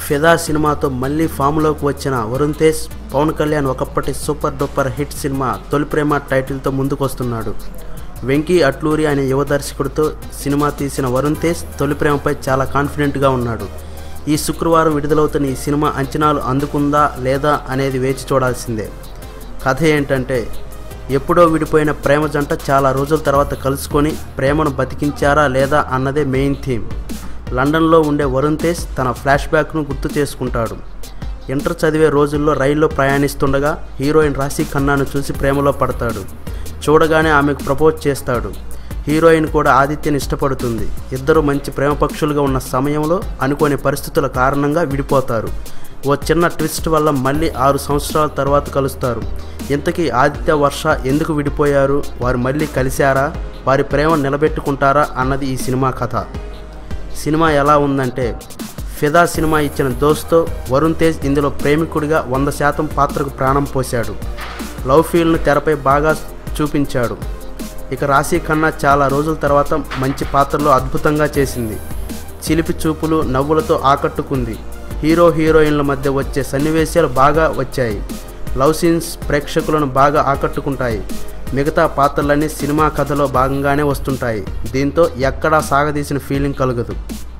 ఫిదా సినిమాతో మళ్ళీ ఫామ్లోకి వచ్చిన వరుణ్ తేజ్ పవన్ కళ్యాణ్ ఒకప్పటి సూపర్ డూపర్ హిట్ సినిమా తొలి ప్రేమ టైటిల్తో ముందుకొస్తున్నాడు వెంకీ అట్లూరి అనే యువ దర్శకుడితో సినిమా తీసిన వరుణ్ తేజ్ తొలి ప్రేమపై చాలా కాన్ఫిడెంట్గా ఉన్నాడు ఈ శుక్రవారం విడుదలవుతున్న ఈ సినిమా అంచనాలు అందుకుందా లేదా అనేది వేచి చూడాల్సిందే కథ ఏంటంటే ఎప్పుడో విడిపోయిన ప్రేమ జంట చాలా రోజుల తర్వాత కలుసుకొని ప్రేమను బతికించారా లేదా అన్నదే మెయిన్ థీమ్ లండన్లో ఉండే వరుణ్ తేజ్ తన ఫ్లాష్ బ్యాక్ను గుర్తు చేసుకుంటాడు ఇంటర్ చదివే రోజుల్లో రైల్లో ప్రయాణిస్తుండగా హీరోయిన్ రాశి ఖన్నాను చూసి ప్రేమలో పడతాడు చూడగానే ఆమెకు ప్రపోజ్ చేస్తాడు హీరోయిన్ కూడా ఆదిత్యని ఇష్టపడుతుంది ఇద్దరు మంచి ప్రేమ పక్షులుగా ఉన్న సమయంలో అనుకోని పరిస్థితుల కారణంగా విడిపోతారు ఓ చిన్న ట్విస్ట్ వల్ల మళ్ళీ ఆరు సంవత్సరాల తర్వాత కలుస్తారు ఇంతకీ ఆదిత్య వర్ష ఎందుకు విడిపోయారు వారు మళ్ళీ కలిశారా వారి ప్రేమ నిలబెట్టుకుంటారా అన్నది ఈ సినిమా కథ సినిమా ఎలా ఉందంటే ఫిదా సినిమా ఇచ్చిన దోస్తో వరుణ్ తేజ్ ఇందులో ప్రేమికుడిగా వంద శాతం పాత్రకు ప్రాణం పోశాడు లవ్ ఫీల్డ్ను తెరపై బాగా చూపించాడు ఇక రాశి ఖన్నా చాలా రోజుల తర్వాత మంచి పాత్రలో అద్భుతంగా చేసింది చిలిపి చూపులు నవ్వులతో ఆకట్టుకుంది హీరో హీరోయిన్ల మధ్య వచ్చే సన్నివేశాలు బాగా వచ్చాయి లవ్ సీన్స్ ప్రేక్షకులను బాగా ఆకట్టుకుంటాయి మిగతా పాత్రలన్నీ సినిమా కథలో భాగంగానే వస్తుంటాయి దీంతో ఎక్కడా సాగదీసిన ఫీలింగ్ కలగదు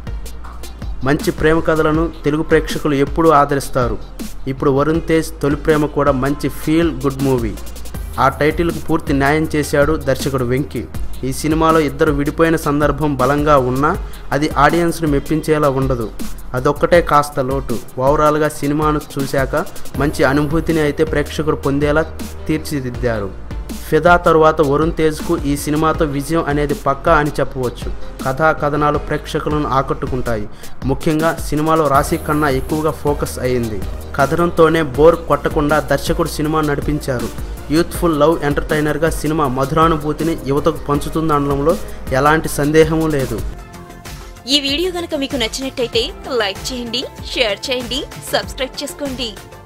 మంచి ప్రేమ కథలను తెలుగు ప్రేక్షకులు ఎప్పుడూ ఆదరిస్తారు ఇప్పుడు వరుణ్ తేజ్ తొలి ప్రేమ కూడా మంచి ఫీల్ గుడ్ మూవీ ఆ టైటిల్కు పూర్తి న్యాయం చేశాడు దర్శకుడు వెంకీ ఈ సినిమాలో ఇద్దరు విడిపోయిన సందర్భం బలంగా ఉన్నా అది ఆడియన్స్ను మెప్పించేలా ఉండదు అదొక్కటే కాస్త లోటు ఓవరాల్గా సినిమాను చూశాక మంచి అనుభూతిని అయితే ప్రేక్షకుడు పొందేలా తీర్చిదిద్దారు ఫిదా తరువాత వరుణ్ తేజ్కు ఈ సినిమాతో విజయం అనేది పక్కా అని చెప్పవచ్చు కథా కథనాలు ప్రేక్షకులను ఆకట్టుకుంటాయి ముఖ్యంగా సినిమాలో రాశి కన్నా ఎక్కువగా ఫోకస్ అయింది కథనంతోనే బోర్ కొట్టకుండా దర్శకుడు సినిమా నడిపించారు యూత్ఫుల్ లవ్ ఎంటర్టైనర్గా సినిమా మధురానుభూతిని యువతకు పంచుతుందనడంలో ఎలాంటి సందేహమూ లేదు ఈ వీడియో గనక మీకు నచ్చినట్టయితే లైక్ చేయండి షేర్ చేయండి సబ్స్క్రైబ్ చేసుకోండి